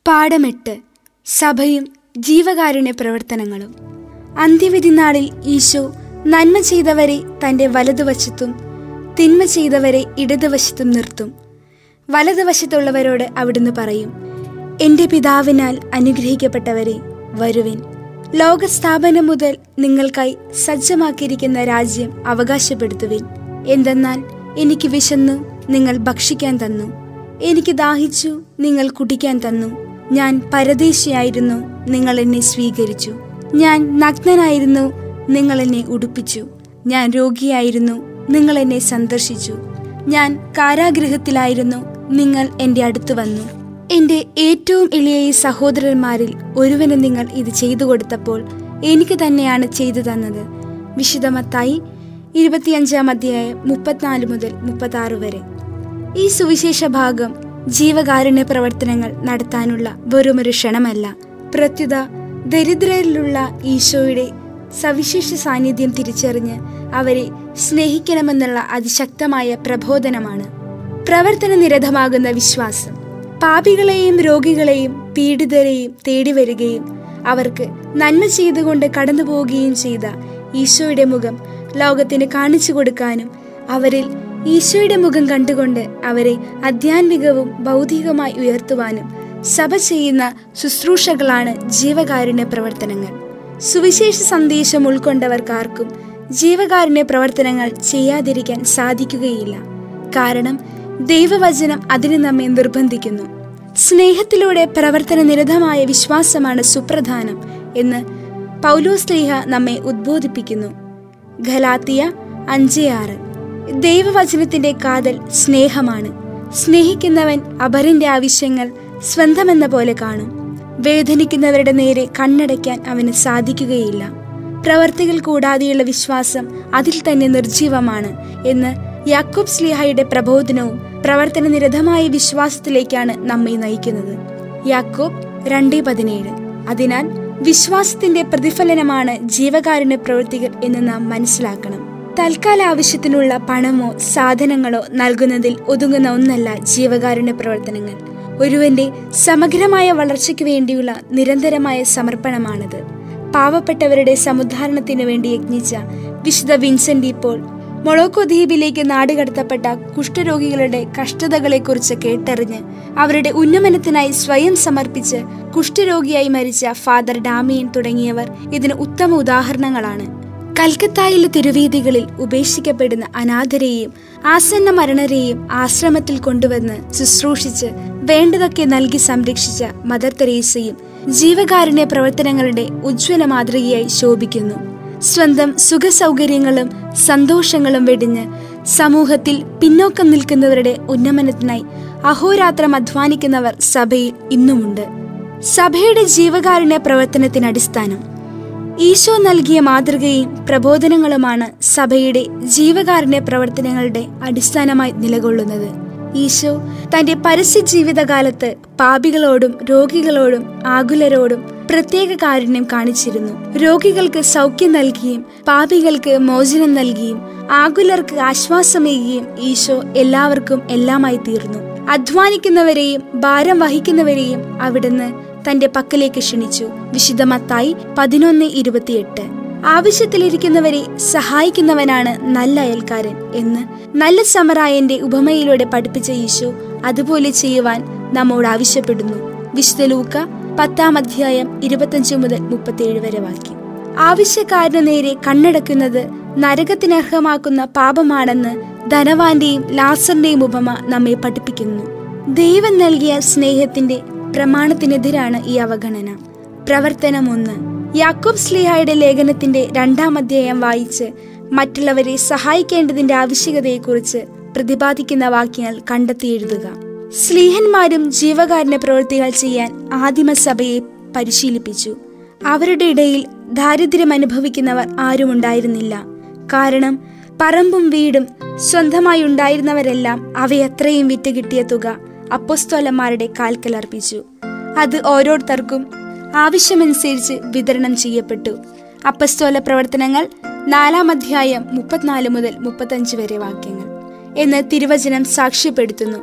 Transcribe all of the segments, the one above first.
പാഠമെട്ട് സഭയും ജീവകാരുണ്യ പ്രവർത്തനങ്ങളും അന്ത്യവിധി നാളിൽ ഈശോ നന്മ ചെയ്തവരെ തന്റെ വലതുവശത്തും തിന്മ ചെയ്തവരെ ഇടതുവശത്തും നിർത്തും വലതുവശത്തുള്ളവരോട് അവിടുന്ന് പറയും എന്റെ പിതാവിനാൽ അനുഗ്രഹിക്കപ്പെട്ടവരെ വരുവിൻ ലോകസ്ഥാപനം മുതൽ നിങ്ങൾക്കായി സജ്ജമാക്കിയിരിക്കുന്ന രാജ്യം അവകാശപ്പെടുത്തുവിൻ എന്തെന്നാൽ എനിക്ക് വിശന്നു നിങ്ങൾ ഭക്ഷിക്കാൻ തന്നു എനിക്ക് ദാഹിച്ചു നിങ്ങൾ കുടിക്കാൻ തന്നു ഞാൻ പരദേശിയായിരുന്നു നിങ്ങൾ എന്നെ സ്വീകരിച്ചു ഞാൻ നഗ്നനായിരുന്നു നിങ്ങൾ എന്നെ ഉടുപ്പിച്ചു ഞാൻ രോഗിയായിരുന്നു നിങ്ങൾ എന്നെ സന്ദർശിച്ചു ഞാൻ കാരാഗൃഹത്തിലായിരുന്നു നിങ്ങൾ എൻ്റെ അടുത്ത് വന്നു എൻ്റെ ഏറ്റവും എളിയ ഈ സഹോദരന്മാരിൽ ഒരുവന് നിങ്ങൾ ഇത് ചെയ്തു കൊടുത്തപ്പോൾ എനിക്ക് തന്നെയാണ് ചെയ്തു തന്നത് വിശുദ്ധമത്തായി ഇരുപത്തിയഞ്ചാം അധ്യായം മുപ്പത്തിനാല് മുതൽ മുപ്പത്തി ആറ് വരെ ഈ സുവിശേഷ ഭാഗം ജീവകാരുണ്യ പ്രവർത്തനങ്ങൾ നടത്താനുള്ള വെറുമൊരു ക്ഷണമല്ല പ്രത്യുത ദരിദ്രരിലുള്ള ഈശോയുടെ സവിശേഷ സാന്നിധ്യം തിരിച്ചറിഞ്ഞ് അവരെ സ്നേഹിക്കണമെന്നുള്ള അതിശക്തമായ പ്രബോധനമാണ് പ്രവർത്തന നിരതമാകുന്ന വിശ്വാസം പാപികളെയും രോഗികളെയും പീഡിതരെയും തേടി വരികയും അവർക്ക് നന്മ ചെയ്തുകൊണ്ട് കടന്നു പോവുകയും ചെയ്ത ഈശോയുടെ മുഖം ലോകത്തിന് കാണിച്ചു കൊടുക്കാനും അവരിൽ ഈശോയുടെ മുഖം കണ്ടുകൊണ്ട് അവരെ ആധ്യാത്മികവും ഭൗതികമായി ഉയർത്തുവാനും സഭ ചെയ്യുന്ന ശുശ്രൂഷകളാണ് ജീവകാരുണ്യ പ്രവർത്തനങ്ങൾ സുവിശേഷ സന്ദേശം ഉൾക്കൊണ്ടവർക്കാർക്കും ജീവകാരുണ്യ പ്രവർത്തനങ്ങൾ ചെയ്യാതിരിക്കാൻ സാധിക്കുകയില്ല കാരണം ദൈവവചനം അതിന് നമ്മെ നിർബന്ധിക്കുന്നു സ്നേഹത്തിലൂടെ പ്രവർത്തന നിരതമായ വിശ്വാസമാണ് സുപ്രധാനം എന്ന് പൗലോസ്ലേഹ നമ്മെ ഉദ്ബോധിപ്പിക്കുന്നു ഖലാത്തിയ അഞ്ച് ആറ് ദൈവവചനത്തിന്റെ കാതൽ സ്നേഹമാണ് സ്നേഹിക്കുന്നവൻ അപരന്റെ ആവശ്യങ്ങൾ സ്വന്തമെന്ന പോലെ കാണും വേദനിക്കുന്നവരുടെ നേരെ കണ്ണടയ്ക്കാൻ അവന് സാധിക്കുകയില്ല പ്രവർത്തികൾ കൂടാതെയുള്ള വിശ്വാസം അതിൽ തന്നെ നിർജീവമാണ് എന്ന് യാക്കോബ് സ്ലിഹായുടെ പ്രബോധനവും പ്രവർത്തന നിരതമായ വിശ്വാസത്തിലേക്കാണ് നമ്മെ നയിക്കുന്നത് യാക്കോബ് രണ്ട് പതിനേഴ് അതിനാൽ വിശ്വാസത്തിന്റെ പ്രതിഫലനമാണ് ജീവകാരുണ്യ പ്രവൃത്തികൾ എന്ന് നാം മനസ്സിലാക്കണം തൽക്കാല ആവശ്യത്തിനുള്ള പണമോ സാധനങ്ങളോ നൽകുന്നതിൽ ഒതുങ്ങുന്ന ഒന്നല്ല ജീവകാരുണ്യ പ്രവർത്തനങ്ങൾ ഒരുവന്റെ സമഗ്രമായ വളർച്ചയ്ക്ക് വേണ്ടിയുള്ള നിരന്തരമായ സമർപ്പണമാണത് പാവപ്പെട്ടവരുടെ സമുദ്ധാരണത്തിനു വേണ്ടി യജ്ഞിച്ച വിശുദ്ധ വിൻസെന്റ് ഇപ്പോൾ മൊളോക്കോ ദ്വീപിലേക്ക് നാടുകടത്തപ്പെട്ട കുഷ്ഠരോഗികളുടെ കഷ്ടതകളെക്കുറിച്ച് കേട്ടറിഞ്ഞ് അവരുടെ ഉന്നമനത്തിനായി സ്വയം സമർപ്പിച്ച് കുഷ്ഠരോഗിയായി മരിച്ച ഫാദർ ഡാമിയൻ തുടങ്ങിയവർ ഇതിന് ഉത്തമ ഉദാഹരണങ്ങളാണ് കൽക്കത്തായിലെ തെരുവീതികളിൽ ഉപേക്ഷിക്കപ്പെടുന്ന അനാഥരെയും ആസന്ന മരണരെയും ആശ്രമത്തിൽ കൊണ്ടുവന്ന് ശുശ്രൂഷിച്ച് വേണ്ടതൊക്കെ നൽകി സംരക്ഷിച്ച മദർ തെരേസയും ജീവകാരുണ്യ പ്രവർത്തനങ്ങളുടെ ഉജ്ജ്വല മാതൃകയായി ശോഭിക്കുന്നു സ്വന്തം സുഖസൗകര്യങ്ങളും സന്തോഷങ്ങളും വെടിഞ്ഞ് സമൂഹത്തിൽ പിന്നോക്കം നിൽക്കുന്നവരുടെ ഉന്നമനത്തിനായി അഹോരാത്രം അധ്വാനിക്കുന്നവർ സഭയിൽ ഇന്നുമുണ്ട് സഭയുടെ ജീവകാരുണ്യ പ്രവർത്തനത്തിന് അടിസ്ഥാനം ഈശോ നൽകിയ മാതൃകയും പ്രബോധനങ്ങളുമാണ് സഭയുടെ ജീവകാരുണ്യ പ്രവർത്തനങ്ങളുടെ അടിസ്ഥാനമായി നിലകൊള്ളുന്നത് ഈശോ തന്റെ പരസ്യ ജീവിതകാലത്ത് പാപികളോടും രോഗികളോടും ആകുലരോടും പ്രത്യേക കാരുണ്യം കാണിച്ചിരുന്നു രോഗികൾക്ക് സൗഖ്യം നൽകിയും പാപികൾക്ക് മോചനം നൽകിയും ആകുലർക്ക് ആശ്വാസമേകുകയും ഈശോ എല്ലാവർക്കും എല്ലാമായി തീർന്നു അധ്വാനിക്കുന്നവരെയും ഭാരം വഹിക്കുന്നവരെയും അവിടുന്ന് തന്റെ പക്കലേക്ക് ക്ഷണിച്ചു വിശുദ്ധമത്തായി പതിനൊന്ന് ഇരുപത്തിയെട്ട് ആവശ്യത്തിലിരിക്കുന്നവരെ സഹായിക്കുന്നവനാണ് നല്ല അയൽക്കാരൻ എന്ന് നല്ല സമറായന്റെ ഉപമയിലൂടെ പഠിപ്പിച്ച ഈശോ അതുപോലെ ചെയ്യുവാൻ നമ്മോട് ആവശ്യപ്പെടുന്നു വിശുദ്ധ ലൂക്ക പത്താം അധ്യായം ഇരുപത്തഞ്ച് മുതൽ മുപ്പത്തിയേഴ് വരെ വാക്യം ആവശ്യക്കാരന് നേരെ കണ്ണടക്കുന്നത് നരകത്തിനർഹമാക്കുന്ന പാപമാണെന്ന് ധനവാന്റെയും ലാസറിന്റെയും ഉപമ നമ്മെ പഠിപ്പിക്കുന്നു ദൈവം നൽകിയ സ്നേഹത്തിന്റെ പ്രമാണത്തിനെതിരാണ് ഈ അവഗണന പ്രവർത്തനം ഒന്ന് യാക്കോബ് സ്ലിഹായുടെ ലേഖനത്തിന്റെ രണ്ടാം അധ്യായം വായിച്ച് മറ്റുള്ളവരെ സഹായിക്കേണ്ടതിന്റെ ആവശ്യകതയെക്കുറിച്ച് പ്രതിപാദിക്കുന്ന വാക്യങ്ങൾ കണ്ടെത്തി എഴുതുക സ്ലീഹന്മാരും ജീവകാരുണ്യ പ്രവൃത്തികൾ ചെയ്യാൻ ആദിമസഭയെ പരിശീലിപ്പിച്ചു അവരുടെ ഇടയിൽ ദാരിദ്ര്യം അനുഭവിക്കുന്നവർ ആരും ഉണ്ടായിരുന്നില്ല കാരണം പറമ്പും വീടും സ്വന്തമായി ഉണ്ടായിരുന്നവരെല്ലാം അവയത്രയും വിറ്റ് കിട്ടിയ തുക അപ്പോസ്തോലന്മാരുടെ കാൽക്കലർപ്പിച്ചു അത് ഓരോരുത്തർക്കും ആവശ്യമനുസരിച്ച് വിതരണം ചെയ്യപ്പെട്ടു അപ്പസ്തോല പ്രവർത്തനങ്ങൾ നാലാം അധ്യായം മുപ്പത്തിനാല് മുതൽ മുപ്പത്തഞ്ച് വരെ വാക്യങ്ങൾ എന്ന് തിരുവചനം സാക്ഷ്യപ്പെടുത്തുന്നു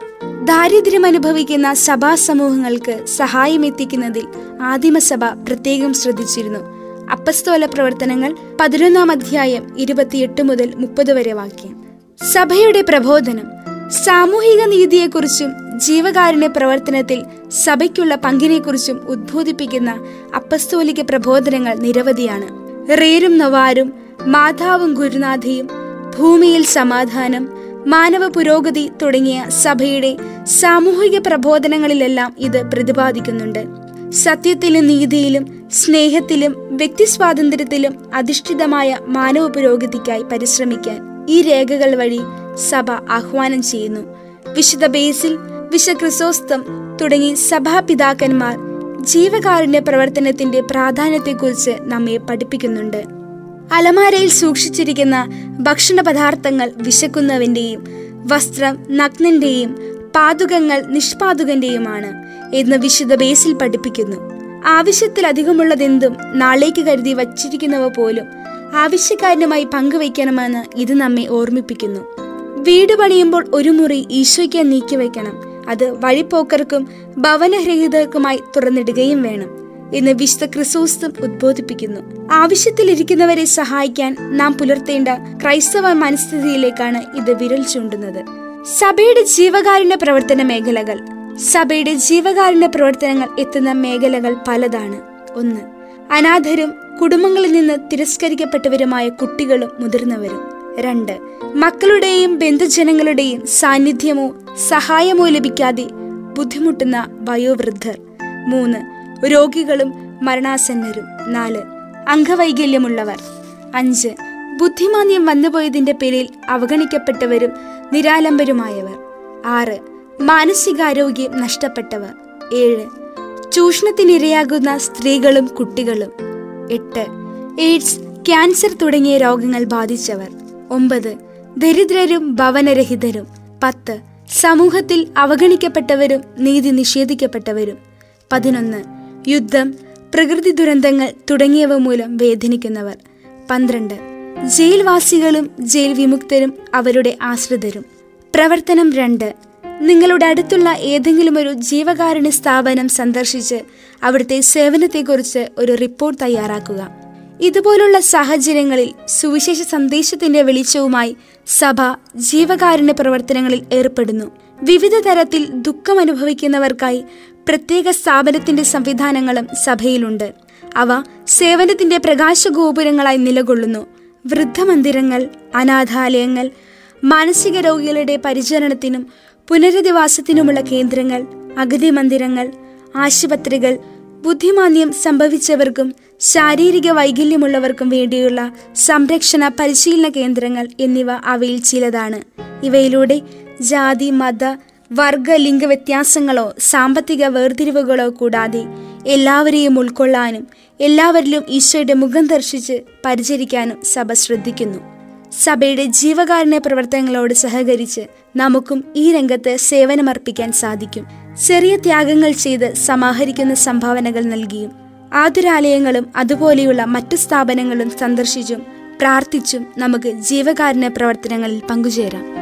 ദാരിദ്ര്യം അനുഭവിക്കുന്ന സഭാ സമൂഹങ്ങൾക്ക് സഹായം എത്തിക്കുന്നതിൽ ആദിമസഭ പ്രത്യേകം ശ്രദ്ധിച്ചിരുന്നു അപ്പസ്തോല പ്രവർത്തനങ്ങൾ പതിനൊന്നാം അധ്യായം ഇരുപത്തിയെട്ട് മുതൽ മുപ്പത് വരെ വാക്യം സഭയുടെ പ്രബോധനം സാമൂഹിക നീതിയെക്കുറിച്ചും ജീവകാരുണ്യ പ്രവർത്തനത്തിൽ സഭയ്ക്കുള്ള പങ്കിനെക്കുറിച്ചും ഉദ്ബോധിപ്പിക്കുന്ന അപ്പസ്തോലിക പ്രബോധനങ്ങൾ നിരവധിയാണ് റേരും നവാരും മാതാവും ഗുരുനാഥയും ഭൂമിയിൽ സമാധാനം മാനവ പുരോഗതി തുടങ്ങിയ സഭയുടെ സാമൂഹിക പ്രബോധനങ്ങളിലെല്ലാം ഇത് പ്രതിപാദിക്കുന്നുണ്ട് സത്യത്തിലും നീതിയിലും സ്നേഹത്തിലും വ്യക്തി സ്വാതന്ത്ര്യത്തിലും അധിഷ്ഠിതമായ മാനവ പുരോഗതിക്കായി പരിശ്രമിക്കാൻ ഈ രേഖകൾ വഴി സഭ ആഹ്വാനം ചെയ്യുന്നു വിശുദ്ധ ബേസിൽ വിശ ക്രിസോസ്തം തുടങ്ങി സഭാപിതാക്കന്മാർ ജീവകാരുണ്യ പ്രവർത്തനത്തിന്റെ പ്രാധാന്യത്തെക്കുറിച്ച് നമ്മെ പഠിപ്പിക്കുന്നുണ്ട് അലമാരയിൽ സൂക്ഷിച്ചിരിക്കുന്ന ഭക്ഷണ പദാർത്ഥങ്ങൾ വിശക്കുന്നവന്റെയും വസ്ത്രം നഗ്നന്റെയും പാതുകങ്ങൾ നിഷ്പാതുകന്റെയുമാണ് എന്ന് വിശുദ്ധ ബേസിൽ പഠിപ്പിക്കുന്നു ആവശ്യത്തിലധികമുള്ളതെന്തും നാളേക്ക് കരുതി വച്ചിരിക്കുന്നവ പോലും ആവശ്യക്കാരനുമായി പങ്കുവയ്ക്കണമെന്ന് ഇത് നമ്മെ ഓർമ്മിപ്പിക്കുന്നു വീട് പണിയുമ്പോൾ ഒരു മുറി ഈശോയ്ക്ക് നീക്കിവെക്കണം അത് വഴിപ്പോക്കർക്കും ഭവനരഹിതർക്കുമായി തുറന്നിടുകയും വേണം എന്ന് വിശുദ്ധ ക്രിസോസ്തും ഉദ്ബോധിപ്പിക്കുന്നു ആവശ്യത്തിലിരിക്കുന്നവരെ സഹായിക്കാൻ നാം പുലർത്തേണ്ട ക്രൈസ്തവ മനസ്ഥിതിയിലേക്കാണ് ഇത് വിരൽ ചൂണ്ടുന്നത് സഭയുടെ ജീവകാരുണ്യ പ്രവർത്തന മേഖലകൾ സഭയുടെ ജീവകാരുണ്യ പ്രവർത്തനങ്ങൾ എത്തുന്ന മേഖലകൾ പലതാണ് ഒന്ന് അനാഥരും കുടുംബങ്ങളിൽ നിന്ന് തിരസ്കരിക്കപ്പെട്ടവരുമായ കുട്ടികളും മുതിർന്നവരും രണ്ട് മക്കളുടെയും ബന്ധുജനങ്ങളുടെയും സാന്നിധ്യമോ സഹായമോ ലഭിക്കാതെ ബുദ്ധിമുട്ടുന്ന വയോവൃദ്ധർ മൂന്ന് രോഗികളും മരണാസന്നരും നാല് അംഗവൈകല്യമുള്ളവർ അഞ്ച് ബുദ്ധിമാന്യം വന്നുപോയതിന്റെ പേരിൽ അവഗണിക്കപ്പെട്ടവരും നിരാലംബരുമായവർ ആറ് മാനസികാരോഗ്യം നഷ്ടപ്പെട്ടവർ ഏഴ് ചൂഷണത്തിനിരയാകുന്ന സ്ത്രീകളും കുട്ടികളും എട്ട് എയ്ഡ്സ് ക്യാൻസർ തുടങ്ങിയ രോഗങ്ങൾ ബാധിച്ചവർ ഒമ്പത് ദരിദ്രരും ഭവനരഹിതരും പത്ത് സമൂഹത്തിൽ അവഗണിക്കപ്പെട്ടവരും നീതി നിഷേധിക്കപ്പെട്ടവരും പതിനൊന്ന് യുദ്ധം പ്രകൃതി ദുരന്തങ്ങൾ തുടങ്ങിയവ മൂലം വേദനിക്കുന്നവർ പന്ത്രണ്ട് ജയിൽവാസികളും ജയിൽ വിമുക്തരും അവരുടെ ആശ്രിതരും പ്രവർത്തനം രണ്ട് നിങ്ങളുടെ അടുത്തുള്ള ഏതെങ്കിലും ഒരു ജീവകാരുണ്യ സ്ഥാപനം സന്ദർശിച്ച് അവിടുത്തെ സേവനത്തെക്കുറിച്ച് ഒരു റിപ്പോർട്ട് തയ്യാറാക്കുക ഇതുപോലുള്ള സാഹചര്യങ്ങളിൽ സുവിശേഷ സന്ദേശത്തിന്റെ വെളിച്ചവുമായി സഭ ജീവകാരുണ്യ പ്രവർത്തനങ്ങളിൽ ഏർപ്പെടുന്നു വിവിധ തരത്തിൽ ദുഃഖം അനുഭവിക്കുന്നവർക്കായി പ്രത്യേക സ്ഥാപനത്തിന്റെ സംവിധാനങ്ങളും സഭയിലുണ്ട് അവ സേവനത്തിന്റെ പ്രകാശഗോപുരങ്ങളായി നിലകൊള്ളുന്നു വൃദ്ധമന്ദിരങ്ങൾ അനാഥാലയങ്ങൾ മാനസിക രോഗികളുടെ പരിചരണത്തിനും പുനരധിവാസത്തിനുമുള്ള കേന്ദ്രങ്ങൾ അഗതി മന്ദിരങ്ങൾ ആശുപത്രികൾ ബുദ്ധിമാന്യം സംഭവിച്ചവർക്കും ശാരീരിക വൈകല്യമുള്ളവർക്കും വേണ്ടിയുള്ള സംരക്ഷണ പരിശീലന കേന്ദ്രങ്ങൾ എന്നിവ അവയിൽ ചിലതാണ് ഇവയിലൂടെ ജാതി മത വർഗ ലിംഗ വ്യത്യാസങ്ങളോ സാമ്പത്തിക വേർതിരിവുകളോ കൂടാതെ എല്ലാവരെയും ഉൾക്കൊള്ളാനും എല്ലാവരിലും ഈശോയുടെ മുഖം ദർശിച്ച് പരിചരിക്കാനും സഭ ശ്രദ്ധിക്കുന്നു സഭയുടെ ജീവകാരുണ്യ പ്രവർത്തനങ്ങളോട് സഹകരിച്ച് നമുക്കും ഈ രംഗത്ത് സേവനമർപ്പിക്കാൻ സാധിക്കും ചെറിയ ത്യാഗങ്ങൾ ചെയ്ത് സമാഹരിക്കുന്ന സംഭാവനകൾ നൽകിയും ആതുരാലയങ്ങളും അതുപോലെയുള്ള മറ്റു സ്ഥാപനങ്ങളും സന്ദർശിച്ചും പ്രാർത്ഥിച്ചും നമുക്ക് ജീവകാരുണ്യ പ്രവർത്തനങ്ങളിൽ പങ്കുചേരാം